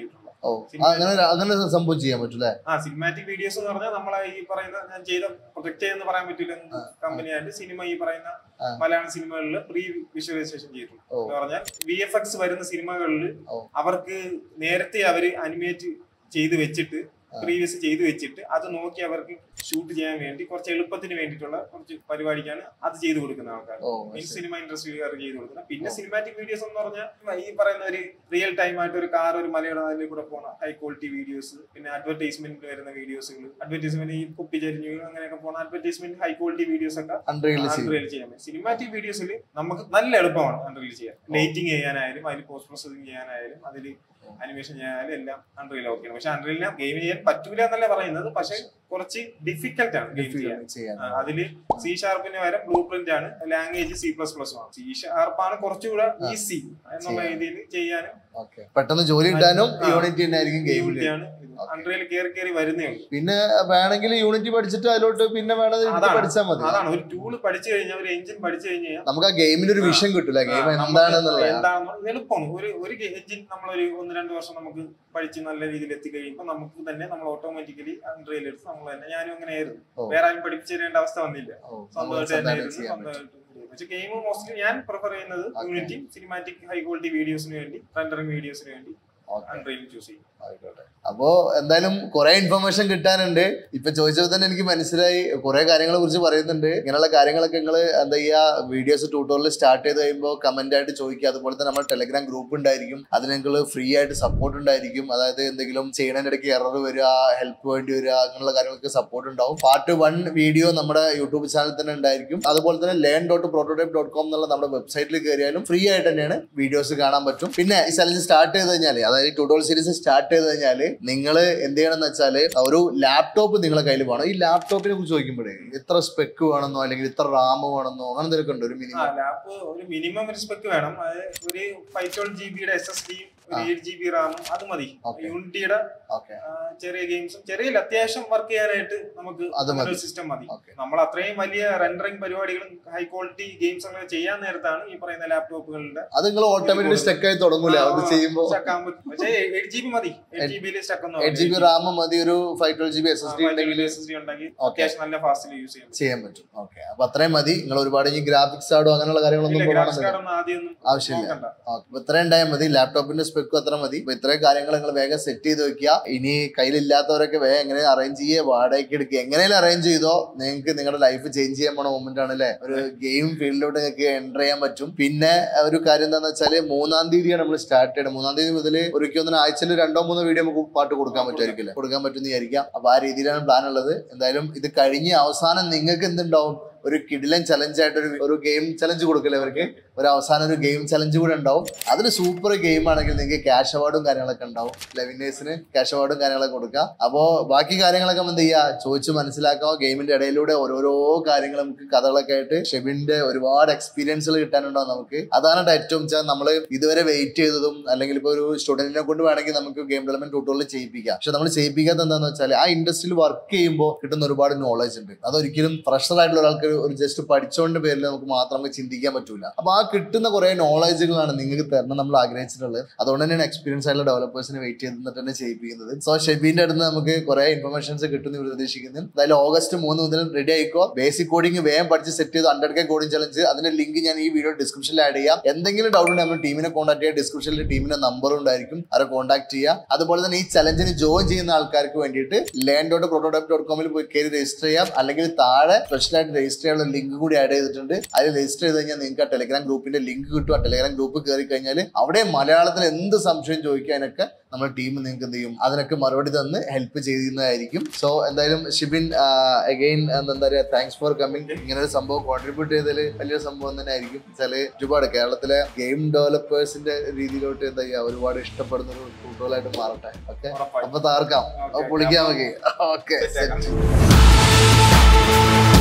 ഓ ആ, അങ്ങനെ അങ്ങനെ സംഭവം ചെയ്യാൻ പറ്റൂലേ ആ സിനിമാറ്റിക് വീഡിയോസ് എന്ന് പറഞ്ഞാൽ നമ്മളെ ഈ പറയുന്ന ഞാൻ ചെയ്ത പ്രൊജക്ട് എന്ന് പറയാൻ പറ്റില്ല കമ്പനിയായിട്ട് സിനിമ ഈ പറയുന്ന ആ. മലയാള സിനിമകളിൽ പ്രീ വിഷ്വലൈസേഷൻ ചെയ്തിട്ടുണ്ട് ഓ. എന്ന് പറഞ്ഞാൽ വി എഫ് എക്സ് വരുന്ന സിനിമകളിൽ ഓ. അവർക്ക് നേരത്തെ അവര് അനിമേറ്റ് ചെയ്ത് വെച്ചിട്ട് പ്രീവിയസ് ചെയ്ത് വെച്ചിട്ട് അത് നോക്കി അവർക്ക് ഷൂട്ട് ചെയ്യാൻ വേണ്ടി കുറച്ച് എളുപ്പത്തിന് വേണ്ടിയിട്ടുള്ള കുറച്ച് പരിപാടിക്കാണ് അത് ചെയ്തു കൊടുക്കുന്ന ആൾക്കാർ ഓ മീൻ സിനിമ ഇൻഡസ്ട്രിക്കാർ ചെയ്തു കൊടുക്കുന്നത് പിന്നെ സിനിമാറ്റിക് വീഡിയോസ് എന്ന് പറഞ്ഞാൽ ഈ പറയുന്ന ഒരു റിയൽ ടൈം ആയിട്ട് ഒരു കാർ ഒരു മലയുടെ അതിൽ കൂടെ പോണ ഹൈ ക്വാളിറ്റി വീഡിയോസ് പിന്നെ അഡ്വർടൈസ്മെന്റ് വരുന്ന വീഡിയോസുകൾ അഡ്വർടൈസ്മെന്റ് ഈ കുപ്പിച്ചരിഞ്ഞു അങ്ങനെയൊക്കെ പോണ അഡ്വർടൈസ്മെന്റ് ഹൈ ക്വാളിറ്റി വീഡിയോസ് ഒക്കെ അൺറിയൽ അൺറിയൽ ചെയ്യാൻ പറ്റും സിനിമാറ്റിക് വീഡിയോസിൽ നമുക്ക് നല്ല എളുപ്പമാണ് അൺറിയൽ ചെയ്യാൻ ലൈറ്റിംഗ് ചെയ്യാനായാലും അതിൽ പോസ്റ്റ് പ്രോസസിങ് ചെയ്യാനായാലും അതിൽ അനിമേഷൻ ചെയ്യാനായാലും എല്ലാം അൺറിയൽ ഓക്കെയാണ് പക്ഷെ അൺറിയലിന് ഗെയിം ചെയ്യാൻ പറ്റൂല എന്നല്ല പറയുന്നത് പക്ഷെ കുറച്ച് ഡിഫിക്കൽട്ട് ആണ് ഗെയിം ചെയ്യാൻ ചെയ്യാൻ ആ, അതില് സി ഷാർപ്പിന് പകരം ബ്ലൂ പ്രിന്റ് ആണ് ലാംഗ്വേജ് സി പ്ലസ് പ്ലസ് ആണ് സി ഷാർപ്പാണ് കുറച്ചുകൂടെ ഈസി എന്നുള്ള ചെയ്യാൻ. രീതിയിൽ ചെയ്യാനും ഓക്കെ പെട്ടെന്ന് ജോലി കിട്ടാനും ആ. യൂണിറ്റി തന്നെ ആയിരിക്കും ഗെയിമിൽ യൂണിറ്റിയാണ് അൺറിയൽ കയറി കയറി വരുന്നേ ഉള്ളൂ പിന്നെ വേണമെങ്കിൽ യൂണിറ്റി പഠിച്ചിട്ട് അതിലോട്ട് പിന്നെ വേണമെങ്കിൽ അതാണ്. പഠിച്ചാൽ മതി അതാണ് ഒരു ടൂള് പഠിച്ചു കഴിഞ്ഞാൽ ഒരു എഞ്ചിൻ പഠിച്ചു കഴിഞ്ഞാൽ നമുക്ക് ആ ഗെയിമിന് ഒരു വിഷൻ കിട്ടില്ല ഗെയിം ആ, നമുക്ക് എന്താണെന്നുള്ള എന്താണെന്ന് എളുപ്പമാണ് ഒരു ഒരു എഞ്ചിൻ നമ്മളൊരു ഒന്ന് രണ്ട് വർഷം നമുക്ക് പഠിച്ച് നല്ല രീതിയിൽ എത്തിക്കഴിയുമ്പോൾ നമുക്ക് തന്നെ നമ്മൾ ഓട്ടോമാറ്റിക്കലി അൺറിയൽ എടുത്ത് നമ്മൾ തന്നെ ഞാനും അങ്ങനെ ആയിരുന്നു ഓ. വേറെ ആരും പഠിപ്പിച്ചു തരേണ്ട അവസ്ഥ വന്നില്ല ഓ, നമ്മൾ സ്വന്തമായിട്ട് തന്നെ സ്വന്തമായിട്ട് ഇരുന്ന് ചെയ്യാൻ പറ്റും സ്വന്തമായിട്ട് ചെയ്യും. പക്ഷെ ഗെയിം മോസ്റ്റ്ലി ഞാൻ പ്രിഫർ ചെയ്യുന്നത് Okay. Unity cinematic high quality വീഡിയോസിന് വേണ്ടി റെൻഡറിംഗ് വീഡിയോസിന് വേണ്ടി Okay. അൺറിയൽ ചൂസ് ചെയ്യും ആയിക്കോട്ടെ അപ്പോ എന്തായാലും കുറെ ഇൻഫർമേഷൻ കിട്ടാനുണ്ട് ഇപ്പൊ ചോദിച്ചപ്പോൾ തന്നെ എനിക്ക് മനസ്സിലായി കുറെ കാര്യങ്ങളെ കുറിച്ച് പറയുന്നുണ്ട് ഇങ്ങനെയുള്ള കാര്യങ്ങളൊക്കെ നിങ്ങൾ എന്താ ചെയ്യാ വീഡിയോസ് ട്യൂട്ടോറിയൽ സ്റ്റാർട്ട് ചെയ്ത് കഴിയുമ്പോൾ കമന്റ് ആയിട്ട് ചോദിക്കുക അതുപോലെ തന്നെ നമ്മുടെ ടെലഗ്രാം ഗ്രൂപ്പ് ഉണ്ടായിരിക്കും അതിന് നിങ്ങൾ ഫ്രീ ആയിട്ട് സപ്പോർട്ട് ഉണ്ടായിരിക്കും അതായത് എന്തെങ്കിലും ചെയ്യണതിന്റെ ഇടയ്ക്ക് എറർ വരിക ഹെൽപ്പ് വേണ്ടി വരിക അങ്ങനെയുള്ള കാര്യങ്ങൾക്ക് സപ്പോർട്ട് ഉണ്ടാവും പാർട്ട് വൺ വീഡിയോ നമ്മുടെ യൂട്യൂബ് ചാനൽ തന്നെ ഉണ്ടായിരിക്കും അതുപോലെ തന്നെ learn dot prototype dot com എന്നുള്ള നമ്മുടെ വെബ്സൈറ്റിൽ കയറിയാലും ഫ്രീ ആയിട്ട് തന്നെയാണ് വീഡിയോസ് കാണാൻ പറ്റും പിന്നെ ഈ ചലഞ്ച് സ്റ്റാർട്ട് ചെയ്ത് കഴിഞ്ഞാൽ അതായത് ട്യൂട്ടോറിയൽ സീരീസ് സ്റ്റാർട്ട് ചെയ്ത് കഴിഞ്ഞാൽ നിങ്ങൾ എന്ത് ചെയ്യണമെന്ന് വെച്ചാൽ ഒരു ലാപ്ടോപ്പ് നിങ്ങളെ കയ്യിൽ വേണം ഈ ലാപ്ടോപ്പിനെ കുറിച്ച് ചോദിക്കുമ്പോഴേ എത്ര സ്പെക്ക് വേണമെന്നോ അല്ലെങ്കിൽ ഇത്ര റാം വേണമെന്നോ അങ്ങനെ എന്തെങ്കിലും ഉണ്ടോ ഒരു ആ മിനിമം ലാപ്പ് ഒരു മിനിമം ഒരു സ്പെക്ക് വേണം അത് ഒരു ഫൈവ് ട്വൽവ് ജി ബിയുടെ എസ് എസ് ഡിയും ഒരു ആ. എയ്റ്റ് ജി ബി റാമും അത് മതി Okay. യൂണിറ്റിയുടെ ഓക്കെ ആ, ചെറിയ ഗെയിംസും ചെറിയ അത്യാവശ്യം വർക്ക് ചെയ്യാനായിട്ട് നമുക്ക് അത് മതി. സിസ്റ്റം മതി ഓക്കെ നമ്മൾ അത്രയും വലിയ റെൻഡറിങ് പരിപാടികളും ഹൈ ക്വാളിറ്റി ഗെയിംസ് ഒക്കെ ചെയ്യാൻ നേരത്താണ് ഈ പറയുന്ന ലാപ്ടോപ്പുകളുടെ അത് നിങ്ങൾ ഓട്ടോമാറ്റിക് സ്റ്റക്ക് ആയി തുടങ്ങൂല അത് ചെയ്യുമ്പോൾ പക്ഷേ എയ്റ്റ് ജി ബി മതി എയ്റ്റ് ജി ബിയിൽ stuck eight G B RAM മതി ഒരു five twelve G B S S D ഉണ്ടെങ്കിൽ ഉണ്ടെങ്കിൽ Okay. അത്യാവശ്യം നല്ല ഫാസ്റ്റിൽ യൂസ് ചെയ്യാൻ ചെയ്യാൻ പറ്റും ഓക്കെ അപ്പൊ അത്രയും മതി നിങ്ങൾ ഒരുപാട് ഈ ഗ്രാഫിക്സ് ആഡോ അങ്ങനെയുള്ള കാര്യങ്ങളൊന്നും ഗ്രാഫിക്സ് പോകണമെന്നില്ല കാർഡ് ഒന്നും ആദ്യം ഒന്നും ആവശ്യമില്ല നോക്കണ്ട ഓക്കെ അപ്പൊ ഇത്രയും ഉണ്ടായാൽ മതി ലാപ്ടോപ്പിന്റെ സ്പെക്കും അത്ര മതി അപ്പൊ ഇത്രയും കാര്യങ്ങൾ നിങ്ങൾ വേഗം സെറ്റ് ചെയ്ത് വെക്കുക ഇനി കയ്യിലില്ലാത്തവരൊക്കെ വേഗം എങ്ങനെ അറേഞ്ച് ചെയ്യുക വാടകയ്ക്ക് എടുക്കുക എങ്ങനെയും അറേഞ്ച് ചെയ്തോ നിങ്ങൾക്ക് നിങ്ങളുടെ ലൈഫ് ചേഞ്ച് ചെയ്യാൻ പോണ മൊമെന്റ് ആണ് അല്ലേ ഒരു ഗെയിം ഫീൽഡിലോട്ട് നിങ്ങൾക്ക് എൻ്റർ ചെയ്യാൻ പറ്റും പിന്നെ ഒരു കാര്യം എന്താണെന്ന് വെച്ചാൽ മൂന്നാം തീയതിയാണ് നമ്മൾ സ്റ്റാർട്ട് ചെയ്യുന്നത് മൂന്നാം തീയതി മുതൽ ഒരിക്കലും ആഴ്ചയിൽ രണ്ടോ മൂന്നോ വീഡിയോ നമുക്ക് പാട്ട് കൊടുക്കാൻ പറ്റുമായിരിക്കില്ല കൊടുക്കാൻ പറ്റുമെന്ന് വിചാരിക്കാം അപ്പൊ ആ രീതിയിലാണ് പ്ലാൻ ഉള്ളത് എന്തായാലും ഇത് കഴിഞ്ഞ് അവസാനം നിങ്ങൾക്ക് എന്തുണ്ടാവും ഒരു കിടിലൻ ചലഞ്ച് ആയിട്ട് ഒരു ഒരു ഗെയിം ചലഞ്ച് കൊടുക്കില്ല അവർക്ക് ഒരു അവസാനം ഒരു ഗെയിം ചലഞ്ച് കൂടെ ഉണ്ടാവും അതിൽ സൂപ്പർ ഗെയിം ആണെങ്കിൽ നിങ്ങൾക്ക് ക്യാഷ് അവാർഡും കാര്യങ്ങളൊക്കെ ഉണ്ടാവും ലെവിനേഴ്സിന് ക്യാഷ് അവാർഡും കാര്യങ്ങളൊക്കെ കൊടുക്കാം അപ്പോൾ ബാക്കി കാര്യങ്ങളൊക്കെ എന്ത് ചെയ്യുക ചോദിച്ച് മനസ്സിലാക്കാം ഗെയിമിന്റെ ഇടയിലൂടെ ഓരോരോ കാര്യങ്ങൾ നമുക്ക് കഥകളൊക്കെ ആയിട്ട് ഷെബിന്റെ ഒരുപാട് എക്സ്പീരിയൻസുകൾ കിട്ടാനുണ്ടാവും നമുക്ക് അതാണ് ഏറ്റവും വെച്ചാൽ നമ്മൾ ഇതുവരെ വെയിറ്റ് ചെയ്തതും അല്ലെങ്കിൽ ഇപ്പോൾ ഒരു സ്റ്റുഡന്റിനെ കൊണ്ട് വേണമെങ്കിൽ നമുക്ക് ഗെയിം ഡെവലപ്മെന്റ് ട്യൂട്ടോറിയൽ ചെയ്യിപ്പിക്കാം പക്ഷെ നമ്മൾ ചെയ്യിപ്പിക്കാത്ത എന്താണെന്ന് വെച്ചാൽ ആ ഇൻഡസ്ട്രിയിൽ വർക്ക് ചെയ്യുമ്പോൾ കിട്ടുന്ന ഒരുപാട് നോളജ് ഉണ്ട് അതൊരിക്കലും ഫ്രഷർ ആയിട്ടുള്ള ഒരാൾക്ക് ഒരു ജസ്റ്റ് പഠിച്ചോണ്ട് പേരിൽ നമുക്ക് മാത്രം നമുക്ക് ചിന്തിക്കാൻ പറ്റൂല അപ്പൊ ആ കിട്ടുന്ന കുറെ നോളജുകളാണ് നിങ്ങൾക്ക് തരണം നമ്മൾ ആഗ്രഹിച്ചിട്ടുള്ളത് അതുകൊണ്ട് തന്നെയാണ് എക്സ്പീരിയൻസ് ആയിട്ടുള്ള ഡെവലപ്പേഴ്സിനെ വെയിറ്റ് ചെയ്തിട്ട് തന്നെ ചെയ്യിപ്പിക്കുന്നത് സോ ഷെബിന്റെ അടുത്ത് നമുക്ക് കുറെ ഇൻഫർമേഷൻസ് കിട്ടുന്നു ഇവർ പ്രതീക്ഷിക്കുന്നു എന്തായാലും ഓഗസ്റ്റ് മൂന്ന് മുതൽ റെഡി ആയിക്കോ ബേസിക് കോഡിംഗ് വേഗം പഠിച്ച് സെറ്റ് ചെയ്തു ഹൺഡ്രഡ് കെ കോഡിംഗ് ചലഞ്ച് അതിന്റെ ലിങ്ക് ഞാൻ ഈ വീഡിയോ ഡിസ്ക്രിപ്ഷനിൽ ആഡ് ചെയ്യാം എന്തെങ്കിലും ഡൗട്ട് ഉണ്ടെങ്കിൽ നമ്മൾ ടീമിനെ കോൺടാക്ട് ചെയ്യുക ഡിസ്ക്രിപ്ഷനിൽ ടീമിന്റെ നമ്പർ ഉണ്ടായിരിക്കും അവരെ കോൺടാക്ട് ചെയ്യുക അതുപോലെ തന്നെ ഈ ചലഞ്ചിന് ജോയിൻ ചെയ്യുന്ന ആൾക്കാർക്ക് വേണ്ടിയിട്ട് ലേൺ ഡോട്ട് പ്രോട്ടോടൈപ്പ് ഡോട്ട് കോമിൽ പോയി കയറി രജിസ്റ്റർ ചെയ്യാം അല്ലെങ്കിൽ താഴെ സ്പെഷ്യലായിട്ട് രജിസ്റ്റർ ചെയ്യാനുള്ള ലിങ്ക് കൂടി ആഡ് ചെയ്തിട്ടുണ്ട് അതിൽ രജിസ്റ്റർ ചെയ്ത് കഴിഞ്ഞാൽ നിങ്ങൾക്ക് ആ ടെലിഗ്രാം ഗ്രൂപ്പിന്റെ ലിങ്ക് കിട്ടും ആ ടെലിഗ്രാം ഗ്രൂപ്പ് കയറി കഴിഞ്ഞാൽ അവിടെ മലയാളത്തിൽ എന്ത് സംശയം ചോദിക്കാനൊക്കെ നമ്മുടെ ടീം നിങ്ങൾക്ക് എന്ത് ചെയ്യും അതിനൊക്കെ മറുപടി തന്ന് ഹെൽപ്പ് ചെയ്യുന്നതായിരിക്കും സോ എന്തായാലും ഷിബിൻ അഗെയിൻ എന്താ പറയുക താങ്ക്സ് ഫോർ കമ്മിങ് ഇങ്ങനെ ഒരു സംഭവം കോൺട്രിബ്യൂട്ട് ചെയ്തതിൽ വലിയൊരു സംഭവം തന്നെ ആയിരിക്കും വെച്ചാൽ ഒരുപാട് കേരളത്തിലെ ഗെയിം ഡെവലപ്പേഴ്സിന്റെ രീതിയിലോട്ട് എന്താ ചെയ്യുക ഒരുപാട് ഇഷ്ടപ്പെടുന്ന ഒരു ട്യൂട്ടോളായിട്ട് മാറട്ടെ ഓക്കെ ഉറപ്പായിട്ടും അപ്പൊ താർക്കാം Okay, പൊളിക്കാൻ നമുക്ക് ഓക്കെ Set ആക്കാം.